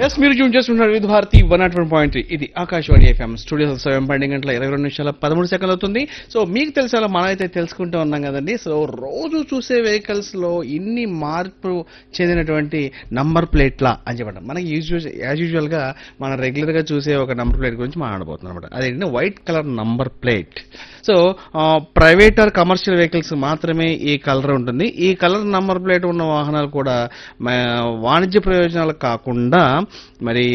yes మీరు tune చేస్తున్నారు with Bharati one naught one point ఇది ఆకాశవాణి ఎఫ్ఎం స్టూడియో సమయం పన్నెండు గంటల ఇరవై రెండు నిమిషాల పదమూడు సెకండ్లు అవుతుంది సో మీకు తెలిసేలా మనం అయితే తెలుసుకుంటూ ఉన్నాం కదండి సో రోజు చూసే వెహికల్స్ లో ఇన్ని మార్పు చెందినటువంటి నంబర్ ప్లేట్లా అని చెప్పండి మనకి యూజువల్ యాజ్ యూజువల్ గా మనం రెగ్యులర్ గా చూసే ఒక నంబర్ ప్లేట్ గురించి మాట్లాడబోతున్నాం అనమాట అదేంటంటే white colour number plate so private or commercial vehicles మాత్రమే ఈ కలర్ ఉంటుంది ఈ కలర్ నంబర్ ప్లేట్ ఉన్న వాహనాలు కూడా మ- వాణిజ్య ప్రయోజనాలు కాకుండా మరి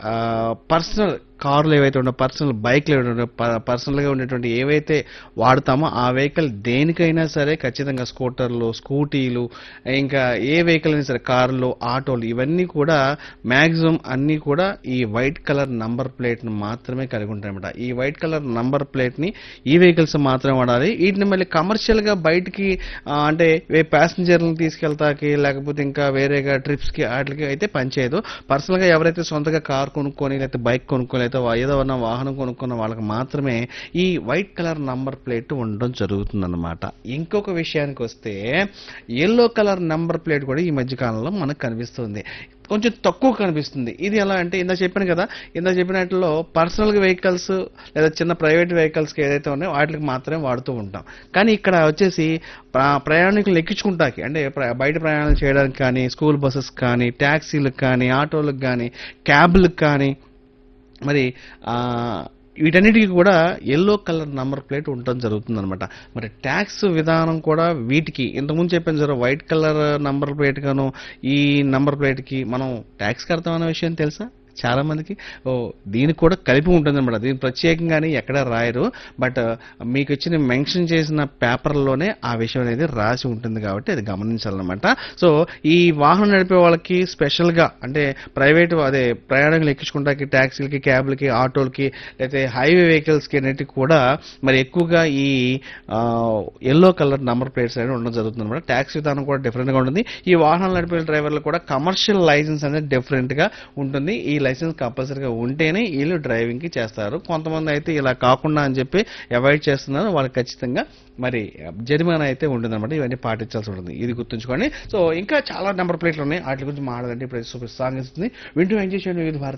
పర్సనల్ కార్లు ఏవైతే ఉండో పర్సనల్ బైక్లు ఏవైతే ఉండో పర్సనల్గా ఉండేటువంటి ఏవైతే వాడతామో ఆ వెహికల్ దేనికైనా సరే ఖచ్చితంగా స్కూటర్లు స్కూటీలు ఇంకా ఏ వెహికల్ అయినా సరే కార్లు ఆటోలు ఇవన్నీ కూడా మ్యాక్సిమం అన్నీ కూడా ఈ వైట్ కలర్ నంబర్ ప్లేట్ను మాత్రమే కలిగి ఉంటాయన్నమాట ఈ వైట్ కలర్ నంబర్ ప్లేట్ని ఈ వెహికల్స్ మాత్రమే వాడాలి వీటిని మళ్ళీ కమర్షియల్గా బయటికి ఆ, అంటే వే ప్యాసింజర్లను తీసుకెళ్తాకి లేకపోతే ఇంకా వేరేగా ట్రిప్స్కి వాటికి అయితే పనిచేయదు పర్సనల్గా ఎవరైతే సొంతగా కార్ కొనుక్కొని లేకపోతే బైక్ కొనుక్కొని లేకపోతే ఏదో ఉన్న వాహనం కొనుక్కున్న వాళ్ళకి మాత్రమే ఈ వైట్ కలర్ నంబర్ ప్లేట్ ఉండడం జరుగుతుందన్నమాట ఇంకొక విషయానికి వస్తే ఎల్లో కలర్ నంబర్ ప్లేట్ కూడా ఈ మధ్య కాలంలో మనకు కనిపిస్తుంది కొంచెం తక్కువ కనిపిస్తుంది ఇది ఎలా అంటే ఇందా చెప్పాను కదా ఇందా చెప్పినట్లో పర్సనల్ వెహికల్స్ లేదా చిన్న ప్రైవేట్ వెహికల్స్కి ఏదైతే ఉన్నాయో వాటికి మాత్రమే వాడుతూ ఉంటాం కానీ ఇక్కడ వచ్చేసి ప్ర- ప్రయాణికులు ఎక్కించుకుంటాకి అంటే ప్ర- బయట ప్రయాణాలు చేయడానికి కానీ స్కూల్ బస్సెస్ కానీ ట్యాక్సీలకు కానీ ఆటోలకు కానీ క్యాబ్లకు కానీ మరి ఆ, వీటన్నిటికీ కూడా ఎల్లో కలర్ నంబర్ ప్లేట్ ఉండటం జరుగుతుంది అనమాట మరి ట్యాక్స్ విధానం కూడా వీటికి ఇంతకుముందు చెప్పాను sir white colour number plate గాను ఈ నంబర్ ప్లేట్కి మనం ట్యాక్స్ కడతామన్న విషయం తెలుసా చాలా మందికి ఓ దీనికి కూడా కలిపి ఉంటుంది అనమాట దీని ప్రత్యేకంగానే ఎక్కడ రాయరు బట్ మీకు ఇచ్చిన మెన్షన్ చేసిన పేపర్లోనే ఆ విషయం అనేది రాసి ఉంటుంది కాబట్టి అది గమనించాలన్నమాట సో ఈ వాహనం నడిపే వాళ్ళకి స్పెషల్గా అంటే ప్రైవేట్ అదే ప్రయాణికులు ఎక్కించుకుంటాకి ట్యాక్సీలకి క్యాబ్లకి ఆటోలకి లేకపోతే హైవే వెహికల్స్కి అన్నిటికి కూడా మరి ఎక్కువగా ఈ ఎల్లో కలర్ నంబర్ ప్లేట్స్ అనేది ఉండడం జరుగుతుంది అనమాట ట్యాక్స్ విధానం కూడా డిఫరెంట్గా ఉంటుంది ఈ వాహనాలు నడిపే డ్రైవర్లు కూడా కమర్షియల్ లైసెన్స్ అనేది డిఫరెంట్గా ఉంటుంది ఈ లైసెన్స్ కంపల్సరీగా ఉంటేనే వీళ్ళు డ్రైవింగ్కి చేస్తారు కొంతమంది అయితే ఇలా కాకుండా అని చెప్పి అవాయిడ్ చేస్తున్నారు వాళ్ళకి ఖచ్చితంగా మరి జరిమానా అయితే ఉంటుందన్నమాట ఇవన్నీ పాటించాల్సి ఉంటుంది ఇది గుర్తుంచుకోండి సో ఇంకా చాలా నెంబర్ ప్లేట్లు ఉన్నాయి వాటి గురించి మాట్లాడండి ఇప్పుడు సూపర్ సాంగ్ ఇస్తుంది వింటూ ఎంజాయ్ చేయండి వివిధ భారతి